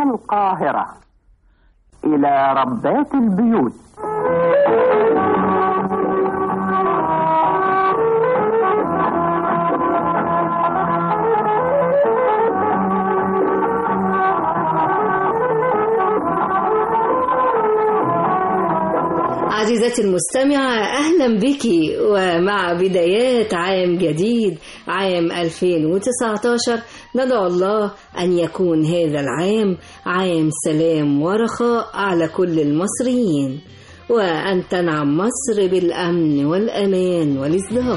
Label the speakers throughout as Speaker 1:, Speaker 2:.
Speaker 1: القاهرة إلى ربات البيوت
Speaker 2: عزيزتي المستمعة أهلا بك ومع بدايات عام جديد عام 2019 ندعو الله أن يكون هذا العام عام سلام ورخاء على كل المصريين وأن تنعم مصر بالأمن والأمان والازدهار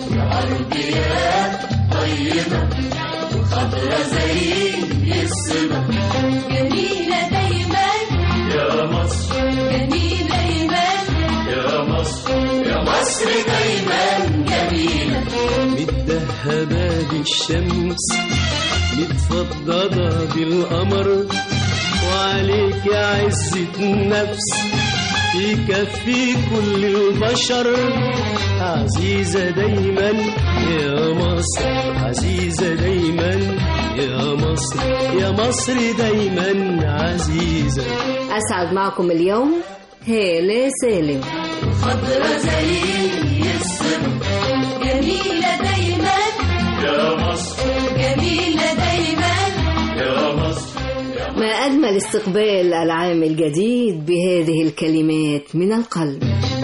Speaker 3: جميلة دايما
Speaker 4: يا مصر
Speaker 3: جميلة إيمان
Speaker 4: يا مصر يا مصر
Speaker 3: دايما جميلة
Speaker 5: متدهبة بالشمس متفضلة بالقمر وعليك يا عزة النفس يكفي كل البشر عزيزة دايما يا مصر عزيزة دايما يا مصر يا مصر دايما عزيزة
Speaker 2: أسعد معكم اليوم هالة سالم
Speaker 3: خضرة زي السما جميلة دايما
Speaker 4: يا مصر
Speaker 3: جميلة دايما
Speaker 4: يا مصر
Speaker 2: ما أجمل استقبال العام الجديد بهذه الكلمات من القلب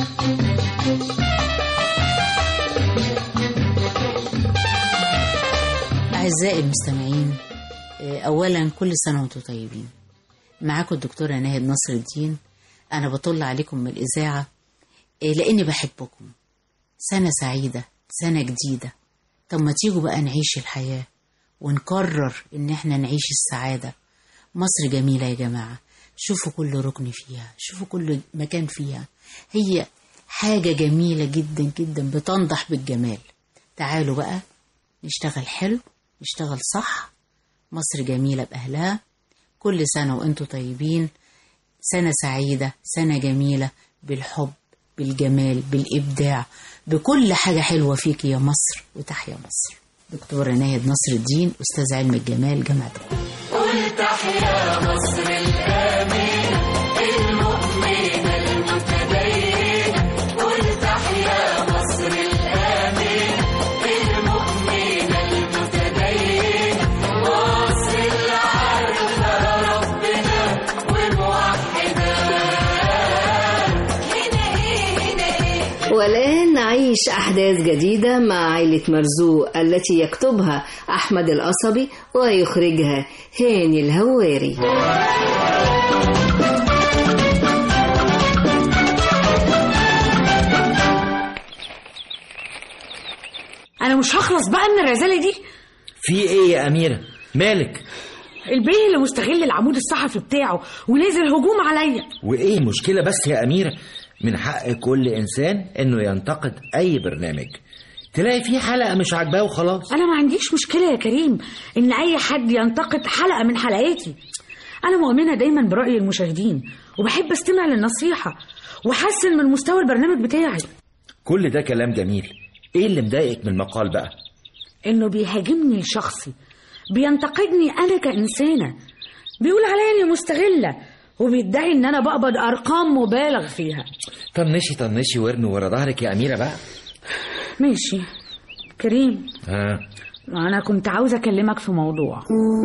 Speaker 6: أعزائي المستمعين آه، أولا كل سنة وأنتم طيبين معاكم الدكتورة ناهد نصر الدين أنا بطل عليكم من الإذاعة آه، لأني بحبكم سنة سعيدة سنة جديدة طب ما تيجوا بقى نعيش الحياة ونقرر إن إحنا نعيش السعادة مصر جميلة يا جماعة شوفوا كل ركن فيها شوفوا كل مكان فيها هي حاجة جميلة جدا جدا بتنضح بالجمال تعالوا بقى نشتغل حلو نشتغل صح مصر جميلة بأهلها كل سنة وانتم طيبين سنة سعيدة سنة جميلة بالحب بالجمال بالإبداع بكل حاجة حلوة فيك يا مصر وتحيا مصر دكتورة ناهد نصر الدين أستاذ علم الجمال جامعة القاهرة
Speaker 3: قل تحيا مصر الآمنة المؤمنة المتدينة قل تحيا مصر الآمنة المؤمنة المتدينة مصر اللي عارفة ربنا وموحدة هنا إيه هنا إيه
Speaker 2: والآن نعيش أحداث جديدة مع عائلة مرزوق التي يكتبها أحمد القصبي ويخرجها هاني الهواري
Speaker 7: انا مش هخلص بقى من الرساله دي
Speaker 8: في ايه يا اميره مالك
Speaker 7: البيه اللي مستغل العمود الصحفي بتاعه ونازل هجوم عليا
Speaker 8: وايه المشكله بس يا اميره من حق كل انسان انه ينتقد اي برنامج تلاقي فيه حلقه مش عاجباه وخلاص
Speaker 7: انا ما عنديش مشكله يا كريم ان اي حد ينتقد حلقه من حلقاتي انا مؤمنه دايما براي المشاهدين وبحب استمع للنصيحه واحسن من مستوى البرنامج بتاعي
Speaker 8: كل ده كلام جميل ايه اللي مضايقك من المقال بقى
Speaker 7: انه بيهاجمني شخصي بينتقدني انا كانسانه بيقول عليا اني مستغله وبيدعي ان انا بقبض ارقام مبالغ فيها
Speaker 8: طنشي طنشي وارمي ورا ظهرك يا اميره بقى
Speaker 7: ماشي كريم
Speaker 8: ها
Speaker 7: انا كنت عاوزه اكلمك في موضوع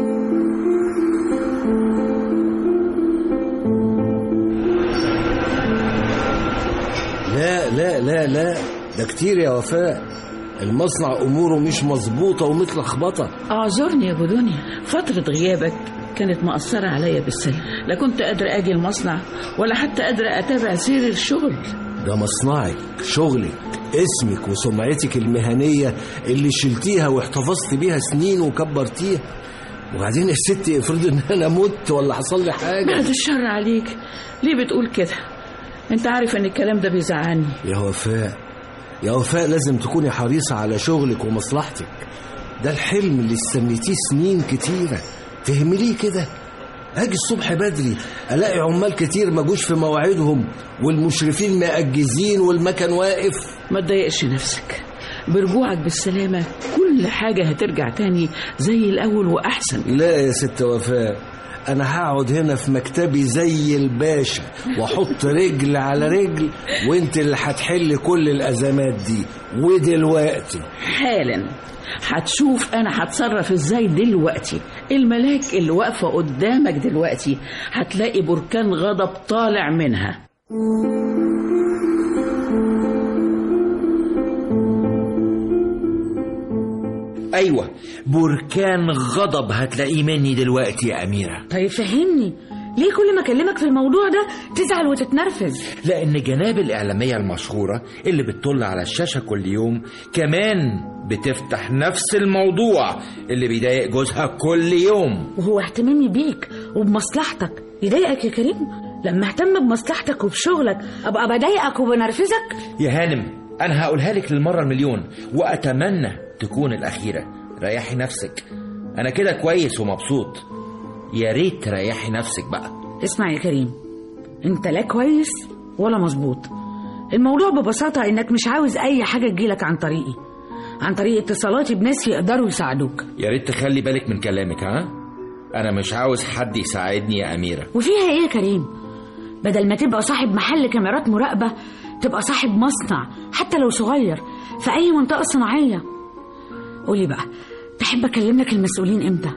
Speaker 9: لا لا لا لا ده كتير يا وفاء المصنع اموره مش مظبوطه ومتلخبطه
Speaker 10: اعذرني يا ابو دنيا فترة غيابك كانت مأثرة عليا بالسلب لا كنت قادرة أجي المصنع ولا حتى قادرة أتابع سير الشغل
Speaker 9: ده مصنعك شغلك اسمك وسمعتك المهنيه اللي شلتيها واحتفظت بيها سنين وكبرتيها وبعدين يا ستي افرض ان انا مت ولا حصل لي حاجه
Speaker 10: بعد الشر عليك ليه بتقول كده انت عارف ان الكلام ده بيزعلني
Speaker 9: يا وفاء يا وفاء لازم تكوني حريصة على شغلك ومصلحتك ده الحلم اللي استنيتيه سنين كتيرة تهمليه كده اجي الصبح بدري الاقي عمال كتير ما جوش في مواعيدهم والمشرفين مأجزين والمكن واقف
Speaker 10: ما تضايقش نفسك برجوعك بالسلامة كل حاجة هترجع تاني زي الأول وأحسن
Speaker 9: لا يا ست وفاء انا هقعد هنا في مكتبي زي الباشا واحط رجل على رجل وانت اللي هتحل كل الازمات دي ودلوقتي
Speaker 10: حالا هتشوف انا هتصرف ازاي دلوقتي الملاك اللي واقفه قدامك دلوقتي هتلاقي بركان غضب طالع منها
Speaker 8: ايوه بركان غضب هتلاقيه مني دلوقتي يا اميره
Speaker 7: طيب فهمني ليه كل ما اكلمك في الموضوع ده تزعل وتتنرفز
Speaker 8: لان جناب الاعلاميه المشهوره اللي بتطل على الشاشه كل يوم كمان بتفتح نفس الموضوع اللي بيضايق جوزها كل يوم
Speaker 7: وهو اهتمامي بيك وبمصلحتك يضايقك يا كريم لما اهتم بمصلحتك وبشغلك ابقى بضايقك وبنرفزك
Speaker 8: يا هانم انا هقولها لك للمره المليون واتمنى تكون الاخيره ريحي نفسك انا كده كويس ومبسوط يا ريت تريحي نفسك بقى
Speaker 7: اسمع يا كريم انت لا كويس ولا مظبوط الموضوع ببساطة انك مش عاوز اي حاجة تجيلك عن طريقي عن طريق اتصالاتي بناس يقدروا يساعدوك
Speaker 8: يا ريت تخلي بالك من كلامك ها انا مش عاوز حد يساعدني يا اميره
Speaker 7: وفيها ايه يا كريم بدل ما تبقى صاحب محل كاميرات مراقبة تبقى صاحب مصنع حتى لو صغير في اي منطقة صناعية قولي بقى تحب اكلم لك المسؤولين امتى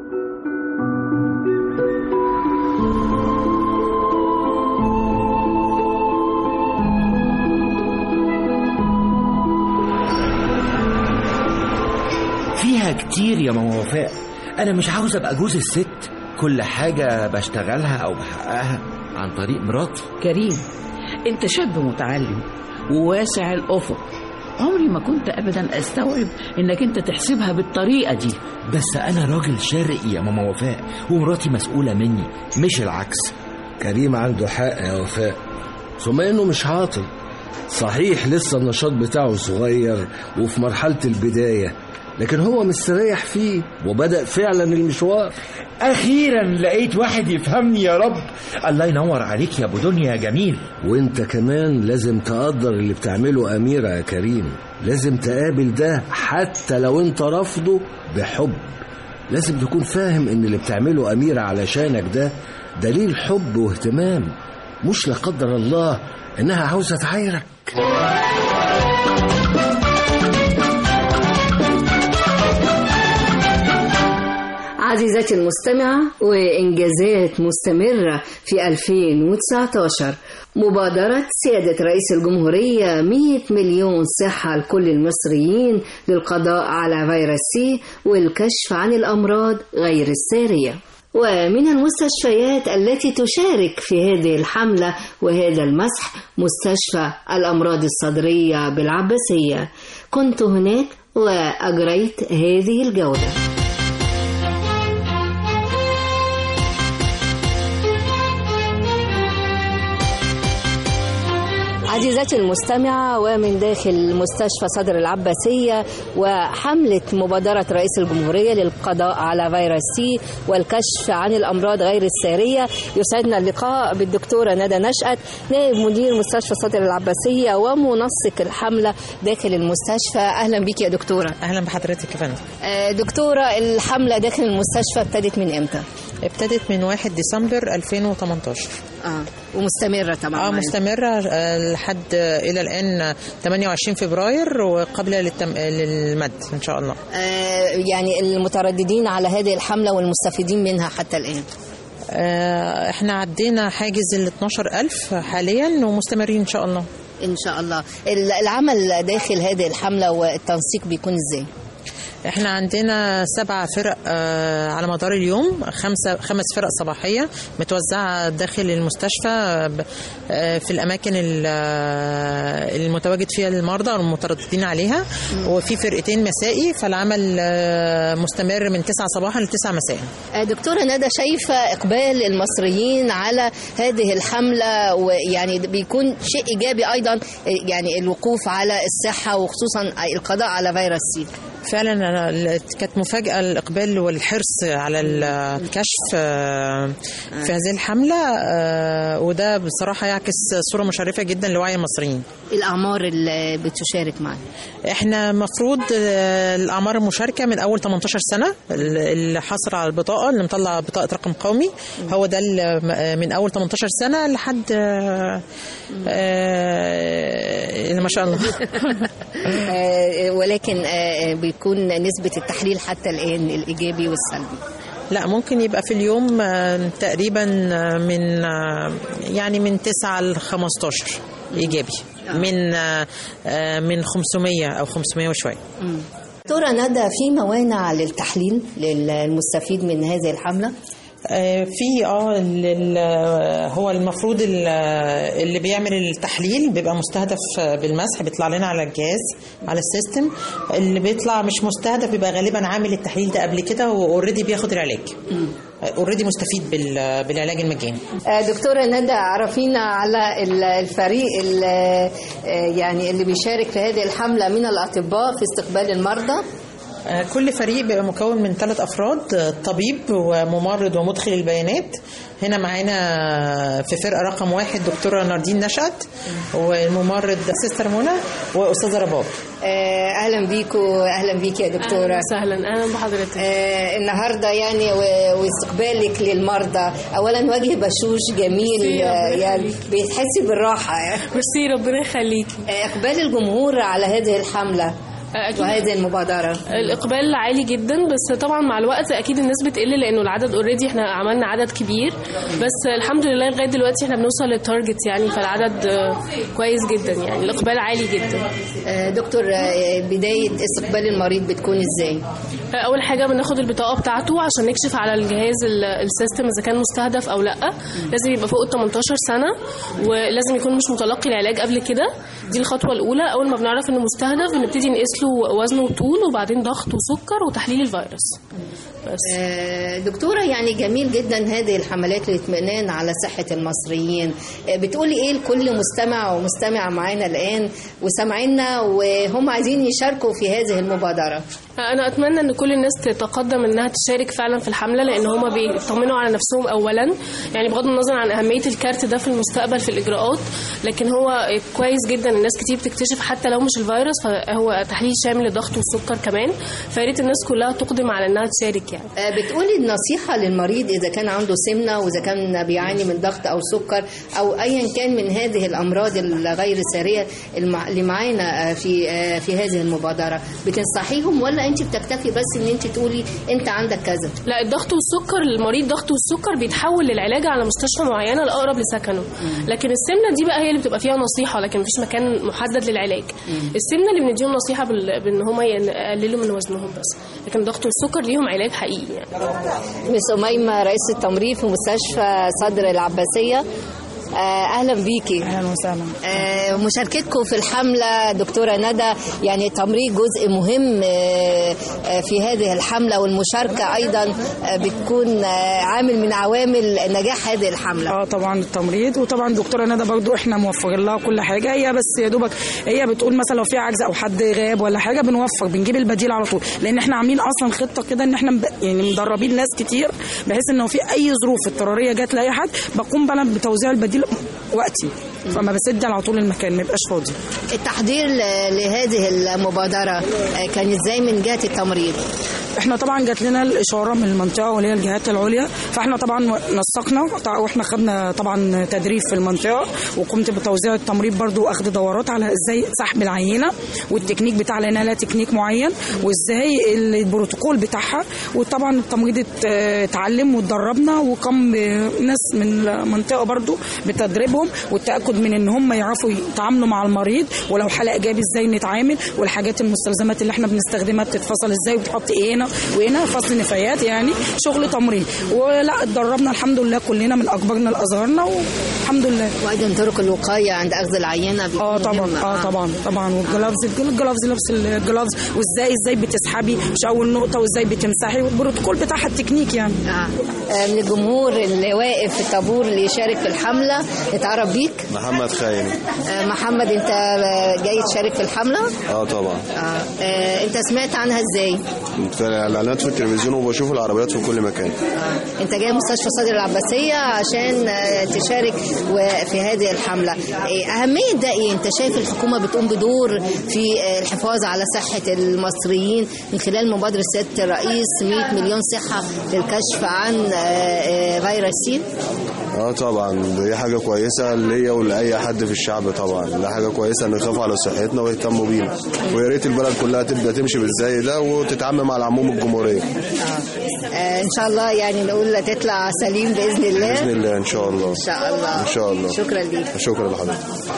Speaker 8: فيها كتير يا ماما وفاء انا مش عاوز ابقى جوز الست كل حاجه بشتغلها او بحققها عن طريق مراتي
Speaker 10: كريم انت شاب متعلم وواسع الافق عمري ما كنت ابدا استوعب انك انت تحسبها بالطريقه دي
Speaker 8: بس انا راجل شرقي يا ماما وفاء ومراتي مسؤوله مني مش العكس
Speaker 9: كريم عنده حق يا وفاء ثم انه مش عاطل صحيح لسه النشاط بتاعه صغير وفي مرحلة البداية لكن هو مستريح فيه وبدأ فعلا المشوار
Speaker 8: اخيرا لقيت واحد يفهمني يا رب الله ينور عليك يا ابو دنيا يا جميل
Speaker 9: وانت كمان لازم تقدر اللي بتعمله أميرة يا كريم لازم تقابل ده حتى لو انت رافضه بحب لازم تكون فاهم ان اللي بتعمله أميرة علشانك ده دليل حب واهتمام مش لا قدر الله انها عاوزة تعايرك
Speaker 2: عزيزتي المستمعة وإنجازات مستمرة في 2019 مبادرة سيادة رئيس الجمهورية 100 مليون صحة لكل المصريين للقضاء على فيروس سي والكشف عن الأمراض غير السارية ومن المستشفيات التي تشارك في هذه الحملة وهذا المسح مستشفى الأمراض الصدرية بالعباسية كنت هناك وأجريت هذه الجولة عزيزتي المستمعة ومن داخل مستشفى صدر العباسية وحملة مبادرة رئيس الجمهورية للقضاء على فيروس سي والكشف عن الأمراض غير السارية يسعدنا اللقاء بالدكتورة ندى نشأت نائب مدير مستشفى صدر العباسية ومنسق الحملة داخل المستشفى أهلا بك يا دكتورة
Speaker 11: اهلا بحضرتك يا فندم
Speaker 2: آه، دكتورة الحملة داخل المستشفى ابتدت من إمتى؟
Speaker 11: ابتدت من 1 ديسمبر 2018
Speaker 2: اه ومستمرة طبعا
Speaker 11: اه
Speaker 2: معانا.
Speaker 11: مستمرة آه، لحد آه، إلى الآن 28 فبراير وقبل للتم... للمد إن شاء الله
Speaker 2: آه، يعني المترددين على هذه الحملة والمستفيدين منها حتى الآن
Speaker 11: آه، احنا عدينا حاجز ال 12000 حاليا ومستمرين إن شاء الله
Speaker 2: إن شاء الله ال- العمل داخل هذه الحملة والتنسيق بيكون إزاي؟
Speaker 11: احنا عندنا سبع فرق آه، على مدار اليوم خمسة خمس فرق صباحية متوزعة داخل المستشفى آه، ب- آه، في الأماكن ال- آه، المتواجد فيها المرضى والمترددين عليها وفي فرقتين مسائي فالعمل آه، مستمر من 9 صباحا ل 9 مساء
Speaker 2: آه، دكتورة ندى شايفة إقبال المصريين على هذه الحملة ويعني بيكون شيء إيجابي أيضا آه، يعني الوقوف على الصحة وخصوصا القضاء على فيروس سي
Speaker 11: فعلا أنا ال- كانت مفاجأة الإقبال والحرص على ال- الكشف آه، في هذه الحملة آه، وده بصراحة يعكس صورة مشرفة جدا لوعي المصريين
Speaker 2: الأعمار اللي بتشارك معنا
Speaker 11: احنا مفروض آه، الأعمار المشاركة من أول 18 سنة اللي حصل على البطاقة اللي مطلع بطاقة رقم قومي هو ده اللي من أول 18 سنة لحد آه، آه، ما شاء الله
Speaker 2: آه، ولكن آه، بيكون نسبة التحليل حتى الآن الإيجابي والسلبي
Speaker 11: لا ممكن يبقى في اليوم آه، تقريبا آه، من آه، يعني من 9 ل 15 ايجابي من آه، آه، من 500 او 500 وشويه
Speaker 2: دكتورة ندى في موانع للتحليل للمستفيد من هذه الحملة
Speaker 11: آه، في اه ال- ال- هو المفروض ال- اللي بيعمل التحليل بيبقى مستهدف بالمسح بيطلع لنا على الجهاز على السيستم اللي بيطلع مش مستهدف بيبقى غالبا عامل التحليل ده قبل كده واوريدي بياخد العلاج اوريدي مستفيد بال- بالعلاج المجاني
Speaker 2: آه، دكتورة ندى عرفينا على ال- الفريق ال- آه، يعني اللي بيشارك في هذه الحملة من الأطباء في استقبال المرضى
Speaker 11: آه، كل فريق بيبقى مكون من ثلاث افراد آه، طبيب وممرض ومدخل البيانات هنا معانا في فرقه رقم واحد دكتوره ناردين نشأت والممرض سيستر منى واستاذه رباب
Speaker 2: آه، اهلا بيكوا اهلا بيك يا دكتوره
Speaker 12: سهلا اهلا بحضرتك
Speaker 2: آه النهارده يعني و- واستقبالك للمرضى اولا وجه بشوش جميل
Speaker 12: ميرسي،
Speaker 2: آه،
Speaker 12: ربنا
Speaker 2: يعني
Speaker 12: يخليك.
Speaker 2: بيتحس بالراحه يعني
Speaker 12: ميرسي ربنا يخليكي
Speaker 2: آه، اقبال الجمهور على هذه الحمله
Speaker 12: أكيد.
Speaker 2: وهذه المبادره
Speaker 12: الاقبال عالي جدا بس طبعا مع الوقت اكيد الناس بتقل لانه العدد اوريدي احنا عملنا عدد كبير بس الحمد لله لغايه دلوقتي احنا بنوصل للتارجت يعني فالعدد آه، كويس جدا يعني الاقبال عالي جدا
Speaker 2: آه، دكتور آه، بدايه استقبال المريض بتكون ازاي
Speaker 12: اول حاجه بناخد البطاقه بتاعته عشان نكشف على الجهاز ال- السيستم اذا كان مستهدف او لا لازم يبقى فوق ال 18 سنه ولازم يكون مش متلقي العلاج قبل كده دي الخطوه الاولى اول ما بنعرف انه مستهدف بنبتدي نقيس له وزنه وطول وبعدين ضغط وسكر وتحليل الفيروس
Speaker 2: آه، دكتورة يعني جميل جدا هذه الحملات للاطمئنان على صحة المصريين آه، بتقولي ايه لكل مستمع ومستمع معانا الآن وسامعينا وهم عايزين يشاركوا في هذه المبادرة
Speaker 12: انا اتمنى ان كل الناس تتقدم انها تشارك فعلا في الحمله لان هما بيطمنوا على نفسهم اولا يعني بغض النظر عن اهميه الكارت ده في المستقبل في الاجراءات لكن هو كويس جدا الناس كتير بتكتشف حتى لو مش الفيروس فهو تحليل شامل للضغط والسكر كمان فيا ريت الناس كلها تقدم على انها تشارك يعني
Speaker 2: آه، بتقولي النصيحة للمريض إذا كان عنده سمنة وإذا كان بيعاني من ضغط أو سكر أو أيا كان من هذه الأمراض الغير سارية المع- اللي معانا آه، في آه، في هذه المبادرة بتنصحيهم ولا أنت بتكتفي بس إن أنت تقولي أنت عندك كذا
Speaker 12: لا الضغط والسكر المريض ضغط والسكر بيتحول للعلاج على مستشفى معينه الاقرب لسكنه لكن السمنه دي بقى هي اللي بتبقى فيها نصيحه لكن مفيش مكان محدد للعلاج السمنه اللي بنديهم نصيحه بال- بان هم يقللوا من وزنهم بس لكن الضغط والسكر ليهم علاج حقيقي يعني
Speaker 2: مس أميمة رئيس التمريض في مستشفى صدر العباسية آه، اهلا بيكي
Speaker 13: اهلا وسهلا
Speaker 2: آه، مشاركتكم في الحمله دكتوره ندى يعني تمريض جزء مهم آه، آه، في هذه الحمله والمشاركه ايضا آه، بتكون آه، عامل من عوامل نجاح هذه الحمله
Speaker 13: اه طبعا التمريض وطبعا دكتوره ندى برضو احنا موفرين لها كل حاجه هي بس يا دوبك هي بتقول مثلا لو في عجز او حد غاب ولا حاجه بنوفر بنجيب البديل على طول لان احنا عاملين اصلا خطه كده ان احنا مب- يعني مدربين ناس كتير بحيث ان لو في اي ظروف اضطراريه جت لاي حد بقوم بقى بتوزيع البديل وقتي فما بسد على طول المكان ما يبقاش فاضي
Speaker 2: التحضير ل- لهذه المبادره آه، كان ازاي من جهه التمريض
Speaker 13: احنا طبعا جات لنا الاشاره من المنطقه واللي هي الجهات العليا فاحنا طبعا نسقنا طبعاً- واحنا خدنا طبعا تدريب في المنطقه وقمت بتوزيع التمريض برضو واخد دورات على ازاي سحب العينه والتكنيك بتاع لان لها تكنيك معين وازاي البروتوكول بتاعها وطبعا التمريض ات- اتعلم واتدربنا وقام ناس من المنطقه برضو بتدريبهم والتاكد من ان هم يعرفوا يتعاملوا مع المريض ولو حاله ايجابي ازاي نتعامل والحاجات المستلزمات اللي احنا بنستخدمها بتتفصل ازاي وبتحط ايه هنا هنا وهنا فصل نفايات يعني شغل تمريض ولا اتدربنا الحمد لله كلنا من اكبرنا لاصغرنا والحمد لله
Speaker 2: وايضا طرق الوقايه عند اخذ العينه
Speaker 13: اه طبعا اه طبعا طبعا والجلافز الجلافز لبس الجلافز وازاي ازاي بتسحبي مش اول نقطه وازاي بتمسحي والبروتوكول بتاعها التكنيك يعني
Speaker 2: آه. آه، من الجمهور اللي واقف في الطابور اللي يشارك في الحمله اتعرف بيك
Speaker 14: محمد خايم
Speaker 2: آه، محمد انت آه، جاي تشارك في الحمله
Speaker 14: اه طبعا
Speaker 2: آه. آه. انت سمعت عنها ازاي
Speaker 14: في الاعلانات في التلفزيون وبشوف العربيات في كل مكان
Speaker 2: انت جاي مستشفى صدر العباسيه عشان آه، تشارك و- في هذه الحمله إيه اهميه ده ايه انت شايف الحكومه بتقوم بدور في آه، الحفاظ على صحه المصريين من خلال مبادره سياده الرئيس 100 مليون صحه للكشف عن آه، آه، فيروس سين
Speaker 14: اه طبعا دي حاجه كويسه ليا ولاي حد في الشعب طبعا دي حاجه كويسه ان يخافوا على صحتنا ويهتموا بينا ويا ريت البلد كلها تبدا تمشي بالزي ده وتتعامل مع العموم الجمهوريه
Speaker 2: آه، ان شاء الله يعني نقول تطلع سليم باذن الله
Speaker 14: باذن الله ان شاء الله
Speaker 2: ان شاء الله
Speaker 14: ان شاء الله
Speaker 2: شكرا ليك
Speaker 14: شكرا لحضرتك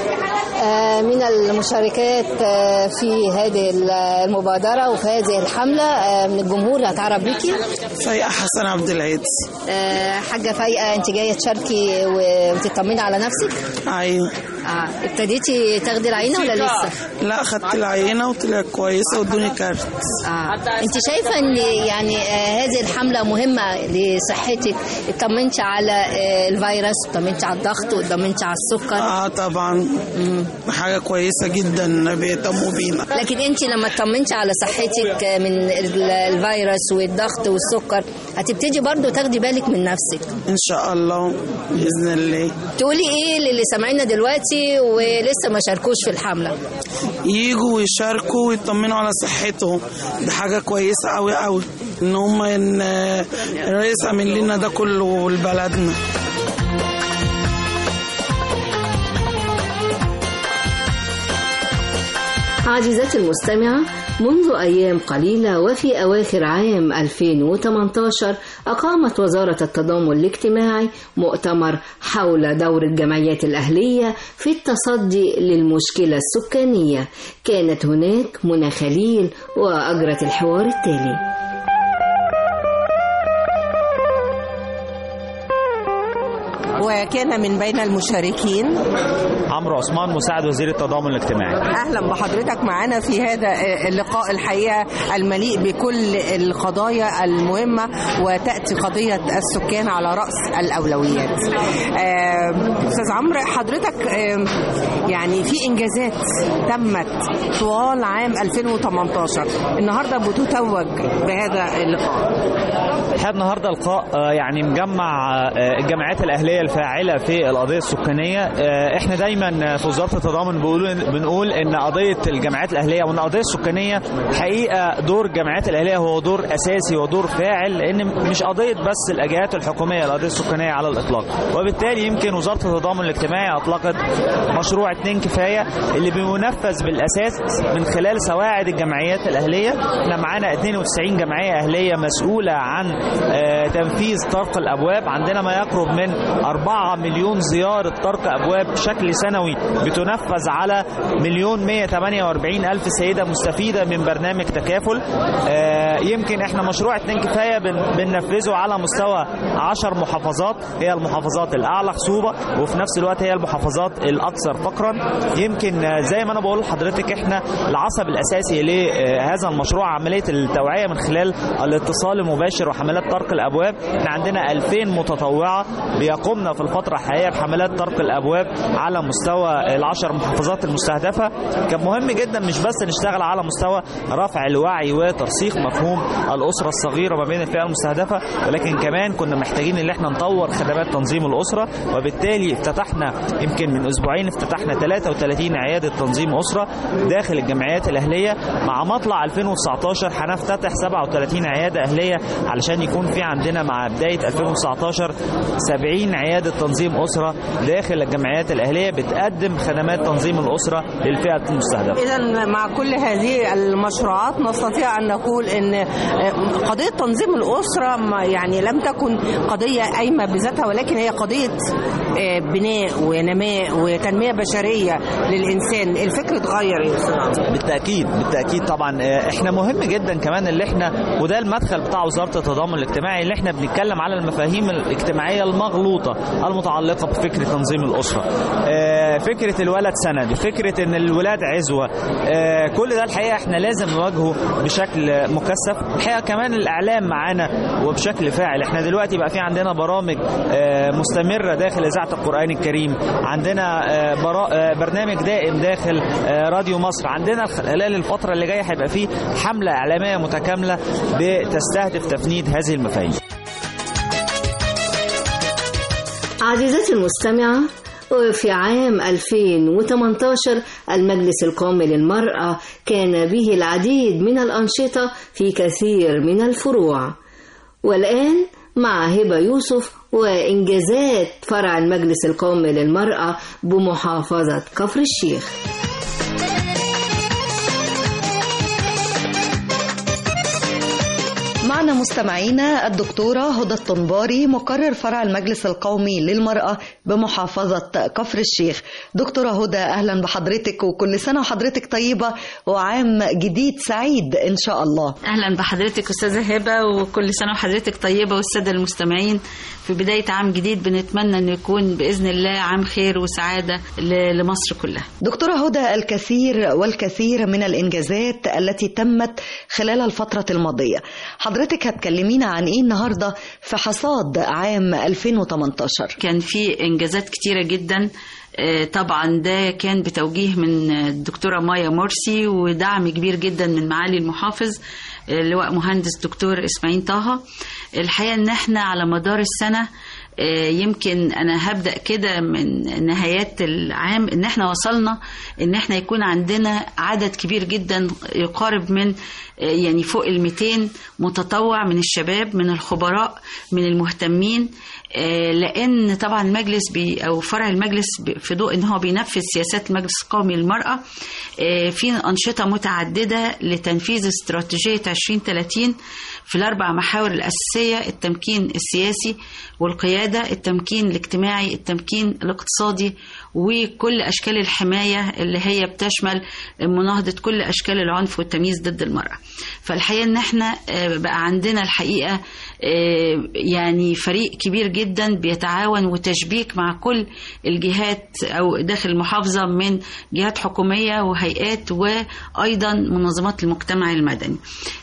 Speaker 2: آه، من المشاركات آه، في هذه المبادرة وفي هذه الحملة آه، من الجمهور اللي هتعرف بيكي
Speaker 15: فايقة حسن عبد العزيز
Speaker 2: آه، حاجة فايقة انت جاية تشاركي و- وتطمني على نفسك
Speaker 15: ايوه
Speaker 2: آه، ابتديتي تاخدي العينة ولا لسه؟
Speaker 15: لا خدت العينة وطلعت كويسة وادوني كارت
Speaker 2: آه. انت شايفة ان يعني آه، هذه الحملة مهمة لصحتك اطمنتي على آه، الفيروس اطمنتي على الضغط واطمنتي على السكر
Speaker 15: اه طبعا حاجة كويسة جدا بيهتموا بينا
Speaker 2: لكن انت لما اطمنتي على صحتك من ال- الفيروس والضغط والسكر هتبتدي برضو تاخدي بالك من نفسك
Speaker 15: ان شاء الله بإذن الله
Speaker 2: تقولي ايه للي سامعينا دلوقتي ولسه ما شاركوش في الحمله
Speaker 15: يجوا ويشاركوا ويطمنوا على صحتهم دي حاجة كويسة قوي قوي ان هم ان الرئيس عامل لنا ده كله لبلدنا
Speaker 2: عزيزتي المستمعة منذ أيام قليلة وفي أواخر عام 2018 أقامت وزارة التضامن الاجتماعي مؤتمر حول دور الجمعيات الأهلية في التصدي للمشكلة السكانية كانت هناك منى خليل وأجرت الحوار التالي
Speaker 16: وكان من بين المشاركين
Speaker 17: عمرو عثمان مساعد وزير التضامن الاجتماعي
Speaker 16: اهلا بحضرتك معنا في هذا اللقاء الحقيقه المليء بكل القضايا المهمه وتاتي قضيه السكان على راس الاولويات. آه، استاذ عمرو حضرتك آه، يعني في انجازات تمت طوال عام 2018 النهارده بتتوج بهذا اللقاء.
Speaker 17: الحقيقه النهارده لقاء آه، يعني مجمع آه، الجمعيات الاهليه الفاعله في القضيه السكانيه آه، احنا دايما في وزاره التضامن بنقول بنقول ان قضيه الجمعيات الاهليه وان القضيه السكانيه حقيقه دور الجمعيات الاهليه هو دور اساسي ودور فاعل لان مش قضيه بس الاجهات الحكوميه القضيه السكانيه على الاطلاق وبالتالي يمكن وزاره التضامن الاجتماعي اطلقت مشروع اتنين كفايه اللي بينفذ بالاساس من خلال سواعد الجمعيات الاهليه احنا معانا 92 جمعيه اهليه مسؤوله عن آه، تنفيذ طرق الابواب عندنا ما يقرب من 4 مليون زياره طرق ابواب بشكل سنوي بتنفذ على مليون 148 الف سيده مستفيده من برنامج تكافل آه، يمكن احنا مشروع اتنين كفايه بن- بننفذه على مستوى 10 محافظات هي المحافظات الاعلى خصوبه وفي نفس الوقت هي المحافظات الاكثر فقرا يمكن آه، زي ما انا بقول لحضرتك احنا العصب الاساسي لهذا المشروع عمليه التوعيه من خلال الاتصال المباشر وحملات طرق الابواب احنا عندنا 2000 متطوعه بيقومنا في الفتره الحاليه بحملات طرق الابواب على مستوى العشر محافظات المستهدفه كان مهم جدا مش بس نشتغل على مستوى رفع الوعي وترسيخ مفهوم الاسره الصغيره ما بين الفئه المستهدفه ولكن كمان كنا محتاجين ان احنا نطور خدمات تنظيم الاسره وبالتالي افتتحنا يمكن من اسبوعين افتتحنا 33 عياده تنظيم اسره داخل الجمعيات الاهليه مع مطلع 2019 هنفتتح 37 عياده اهليه علشان يكون في عندنا مع بدايه 2019 70 عياده تنظيم اسره داخل الجمعيات الاهليه بتقدم خدمات تنظيم الاسره للفئه المستهدفه
Speaker 16: إذا مع كل هذه المشروعات نستطيع أن نقول أن قضية تنظيم الأسرة ما- يعني لم تكن قضية قايمة بذاتها ولكن هي قضية آه، بناء ونماء وتنمية بشرية للإنسان الفكر اتغير يا أستاذ عمرو.
Speaker 17: بالتاكيد بالتاكيد طبعا آه، احنا مهم جدا كمان اللي احنا وده المدخل بتاع وزاره التضامن الاجتماعي اللي احنا بنتكلم على المفاهيم الاجتماعيه المغلوطه المتعلقه بفكره تنظيم الاسره آه، فكره الولد سند فكره ان الولاد عزوه آه، كل ده الحقيقه احنا لازم نواجهه بشكل مكثف الحقيقه كمان الاعلام معانا وبشكل فاعل احنا دلوقتي بقى في عندنا برامج آه، مستمره داخل اذاعه القران الكريم عندنا آه، برا- آه، برنامج دائم داخل آه، راديو مصر عندنا خلال الفتره اللي جايه هيبقى في حمله اعلاميه متكامله بتستهدف تفنيد هذه المفاهيم
Speaker 2: عزيزتي المستمعة وفي عام 2018 المجلس القومي للمرأة كان به العديد من الأنشطة في كثير من الفروع والآن مع هبة يوسف وإنجازات فرع المجلس القومي للمرأة بمحافظة كفر الشيخ
Speaker 18: معنا مستمعينا الدكتورة هدى الطنباري مقرر فرع المجلس القومي للمرأة بمحافظة كفر الشيخ دكتورة هدى أهلا بحضرتك وكل سنة وحضرتك طيبة وعام جديد سعيد إن شاء الله
Speaker 7: اهلا بحضرتك استاذه هبه وكل سنه وحضرتك طيبه والساده المستمعين في بدايه عام جديد بنتمنى انه يكون باذن الله عام خير وسعاده ل- لمصر كلها
Speaker 18: دكتورة هدى الكثير والكثير من الإنجازات التي تمت خلال الفترة الماضية حضرتك هتكلمينا عن إيه النهاردة في حصاد عام 2018
Speaker 7: كان في انجازات كتيره جدا آه، طبعا ده كان بتوجيه من الدكتوره مايا مرسي ودعم كبير جدا من معالي المحافظ آه، اللواء مهندس دكتور اسماعيل طه الحقيقه ان احنا على مدار السنه آه، يمكن انا هبدا كده من نهايات العام ان احنا وصلنا ان احنا يكون عندنا عدد كبير جدا يقارب من آه، يعني فوق ال 200 متطوع من الشباب من الخبراء من المهتمين آه، لان طبعا المجلس بي او فرع المجلس بي- في ضوء ان هو بينفذ سياسات المجلس القومي للمراه آه، في انشطه متعدده لتنفيذ استراتيجيه 2030 في الاربع محاور الاساسيه التمكين السياسي والقياده التمكين الاجتماعي التمكين الاقتصادي وكل اشكال الحمايه اللي هي بتشمل مناهضه كل اشكال العنف والتمييز ضد المراه فالحقيقه ان احنا آه، بقى عندنا الحقيقه آه، يعني فريق كبير جدا بيتعاون وتشبيك مع كل الجهات او داخل المحافظه من جهات حكوميه وهيئات وايضا منظمات المجتمع المدني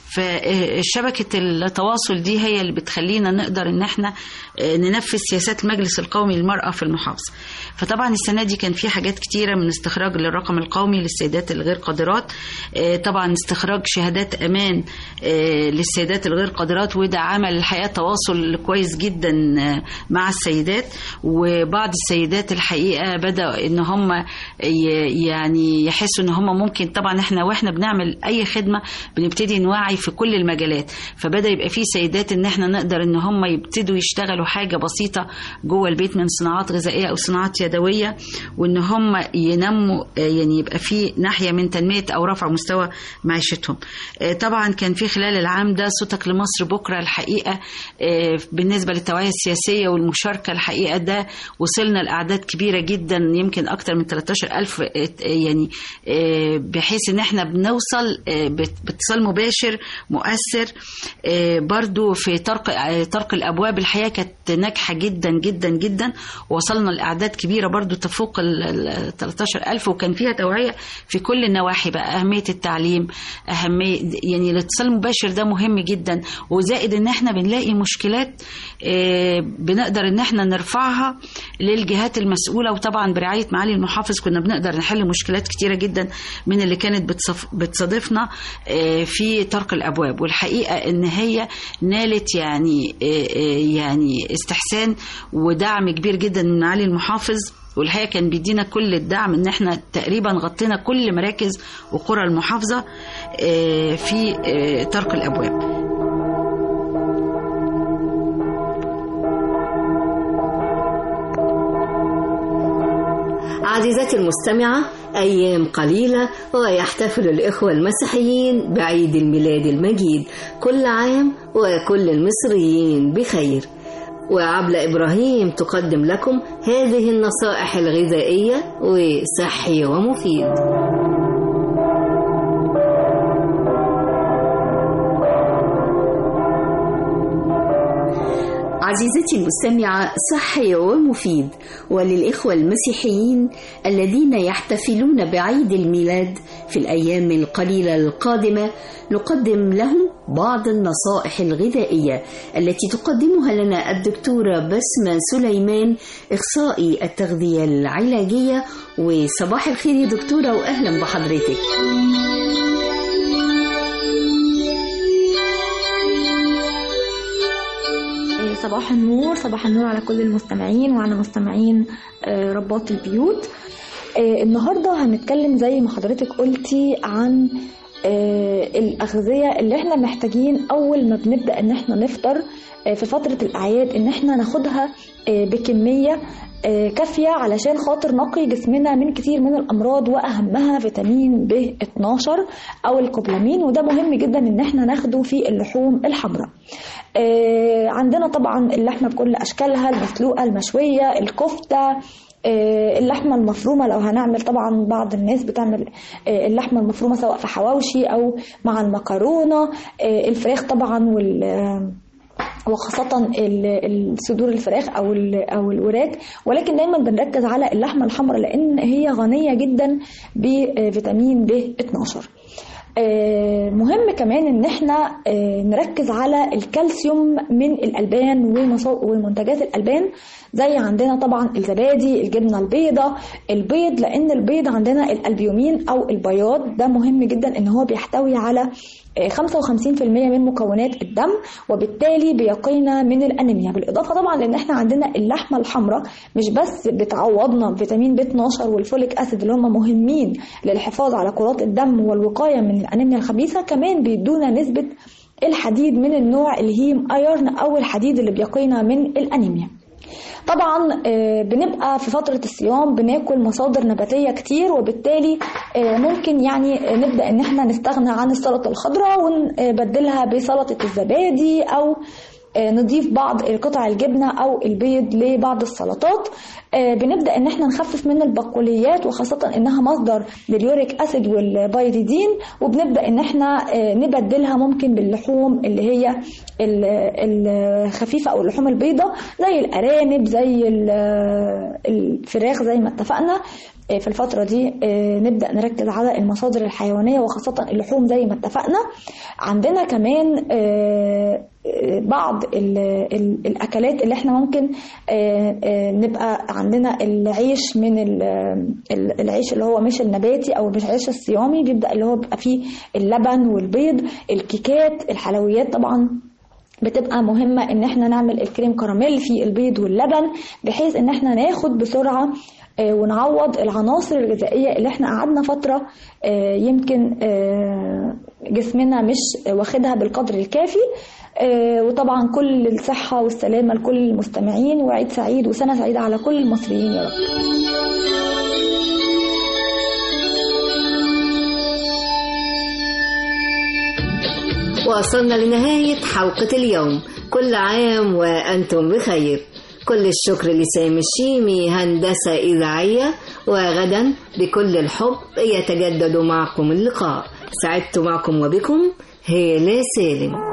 Speaker 7: فشبكة التواصل دي هي اللي بتخلينا نقدر ان احنا آه، ننفذ سياسات المجلس القومي للمرأة في المحافظة فطبعا السنة دي كان في حاجات كتيرة من استخراج للرقم القومي للسيدات الغير قادرات آه، طبعا استخراج شهادات امان آه، للسيدات الغير قادرات وده عمل الحقيقة تواصل كويس جدا آه، مع السيدات وبعض السيدات الحقيقة بدأ ان هم ي- يعني يحسوا ان هم ممكن طبعا احنا واحنا بنعمل اي خدمة بنبتدي نوعي في كل المجالات فبدأ يبقى في سيدات ان احنا نقدر ان هم يبتدوا يشتغلوا حاجة بسيطة جوه البيت من صناعات غذائية او صناعات يدوية وان هم ينموا آه، يعني يبقى في ناحية من تنمية او رفع مستوى معيشتهم آه، طبعا كان في خلال العام ده صوتك لمصر بكرة الحقيقة آه، بالنسبة للتوعية السياسية والمشاركة الحقيقة ده وصلنا لأعداد كبيرة جدا يمكن أكتر من 13 ألف يعني آه، بحيث إن احنا بنوصل آه، بت- باتصال مباشر مؤثر آه، برضو في طرق آه، طرق الأبواب الحقيقة كانت ناجحة جدا جدا جدا وصلنا لأعداد كبيرة برضو تفوق ال 13 ألف وكان فيها توعية في كل النواحي بقى أهمية التعليم أهمية يعني الاتصال المباشر ده مهم جدا وزائد إن احنا بنلاقي مشكلات آه، بنقدر إن احنا نرفعها للجهات المسؤولة وطبعا برعاية معالي المحافظ كنا بنقدر نحل مشكلات كتيرة جدا من اللي كانت بتصف- بتصادفنا آه، في طرق الأبواب والحقيقة إن هي نالت يعني آه، آه، يعني استحسان ودعم كبير جدا من معالي المحافظ والحقيقه كان بيدينا كل الدعم ان احنا تقريبا غطينا كل مراكز وقرى المحافظه آه، في آه، طرق الابواب
Speaker 2: عزيزتي المستمعة أيام قليلة ويحتفل الإخوة المسيحيين بعيد الميلاد المجيد كل عام وكل المصريين بخير وعبلة إبراهيم تقدم لكم هذه النصائح الغذائية وصحي ومفيد
Speaker 19: عزيزتي المستمعة صحي ومفيد وللإخوة المسيحيين الذين يحتفلون بعيد الميلاد في الأيام القليلة القادمة نقدم لهم بعض النصائح الغذائية التي تقدمها لنا الدكتورة بسمة سليمان إخصائي التغذية العلاجية وصباح الخير يا دكتورة وأهلا بحضرتك
Speaker 20: صباح النور صباح النور على كل المستمعين وعلى مستمعين آه، رباط البيوت آه، النهارده هنتكلم زي ما حضرتك قلتي عن آه، الأغذية اللي احنا محتاجين أول ما بنبدأ إن احنا نفطر آه، في فترة الأعياد إن احنا ناخدها آه، بكمية آه، كافية علشان خاطر نقي جسمنا من كتير من الأمراض وأهمها فيتامين ب 12 أو الكوبلامين وده مهم جدا إن احنا ناخده في اللحوم الحمراء آه، عندنا طبعا اللحمة بكل أشكالها المسلوقة المشوية الكفتة آه، اللحمة المفرومة لو هنعمل طبعا بعض الناس بتعمل آه، اللحمة المفرومة سواء في حواوشي أو مع المكرونة آه، الفراخ طبعا وال آه، وخاصة ال- الصدور الفراخ أو ال- أو الوراك ولكن دايما بنركز على اللحمة الحمراء لأن هي غنية جدا بفيتامين ب 12 آه، مهم كمان ان احنا آه، نركز على الكالسيوم من الالبان ومصا- ومنتجات الالبان زي عندنا طبعا الزبادي الجبنه البيضاء البيض لان البيض عندنا الالبيومين او البياض ده مهم جدا ان هو بيحتوي على آه، 55% من مكونات الدم وبالتالي بيقينا من الانيميا بالاضافه طبعا لان احنا عندنا اللحمه الحمراء مش بس بتعوضنا بفيتامين ب 12 والفوليك اسيد اللي هم مهمين للحفاظ على كرات الدم والوقايه من الانيميا الخبيثه كمان بيدونا نسبه الحديد من النوع الهيم ايرن او الحديد اللي بيقينا من الانيميا طبعا آه، بنبقى في فترة الصيام بناكل مصادر نباتية كتير وبالتالي آه، ممكن يعني آه، نبدأ ان احنا نستغنى عن السلطة الخضراء ونبدلها بسلطة الزبادي او آه، نضيف بعض قطع الجبنة أو البيض لبعض السلطات آه، بنبدأ إن احنا نخفف من البقوليات وخاصة إنها مصدر لليوريك أسيد والبايريدين وبنبدأ إن احنا آه، نبدلها ممكن باللحوم اللي هي ال- الخفيفة أو اللحوم البيضاء زي الأرانب زي ال- الفراخ زي ما اتفقنا آه، في الفترة دي آه، نبدأ نركز على المصادر الحيوانية وخاصة اللحوم زي ما اتفقنا عندنا كمان آه، آه، بعض ال- ال- الأكلات اللي احنا ممكن آه، آه، نبقى عندنا العيش من ال- ال- العيش اللي هو مش النباتي أو مش العيش الصيامي بيبدأ اللي هو بيبقى فيه اللبن والبيض الكيكات الحلويات طبعا بتبقى مهمة ان احنا نعمل الكريم كراميل في البيض واللبن بحيث ان احنا ناخد بسرعة آه، ونعوض العناصر الغذائية اللي احنا قعدنا فترة آه، يمكن آه، جسمنا مش واخدها بالقدر الكافي آه، وطبعا كل الصحة والسلامة لكل المستمعين وعيد سعيد وسنة سعيدة على كل المصريين يا رب
Speaker 2: وصلنا لنهاية حلقة اليوم كل عام وأنتم بخير كل الشكر لسامي الشيمي هندسة إذاعية وغدا بكل الحب يتجدد معكم اللقاء سعدت معكم وبكم هالة سالم